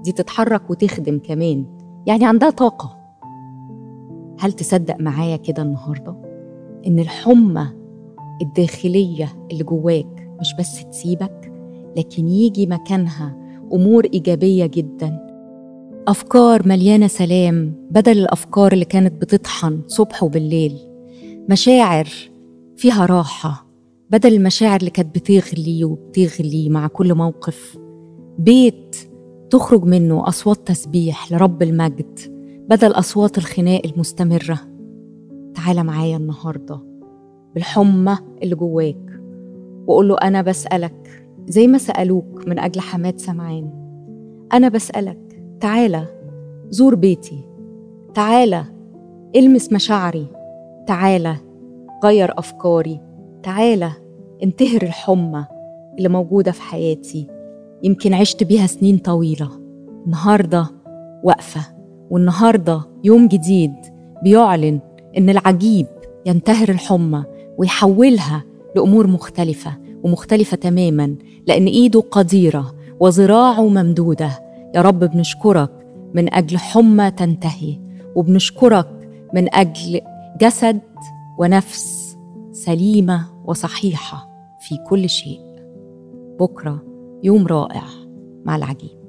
دي تتحرك وتخدم كمان يعني عندها طاقة هل تصدق معايا كده النهاردة إن الحمى الداخلية اللي جواك مش بس تسيبك لكن يجي مكانها أمور إيجابية جدا أفكار مليانة سلام بدل الأفكار اللي كانت بتطحن صبح وبالليل مشاعر فيها راحة بدل المشاعر اللي كانت بتغلي وبتغلي مع كل موقف بيت تخرج منه أصوات تسبيح لرب المجد بدل أصوات الخناق المستمرة تعال معايا النهاردة بالحمى اللي جواك وقول له أنا بسألك زي ما سألوك من أجل حماد سمعان أنا بسألك تعالى زور بيتي تعالى المس مشاعري تعالى غير أفكاري تعالى انتهر الحمى اللي موجودة في حياتي يمكن عشت بيها سنين طويلة النهاردة واقفة والنهاردة يوم جديد بيعلن إن العجيب ينتهر الحمى ويحولها لأمور مختلفة ومختلفة تماما لأن إيده قديرة وذراعه ممدودة يا رب بنشكرك من أجل حمى تنتهي وبنشكرك من أجل جسد ونفس سليمة وصحيحة في كل شيء بكرة يوم رائع مع العجيب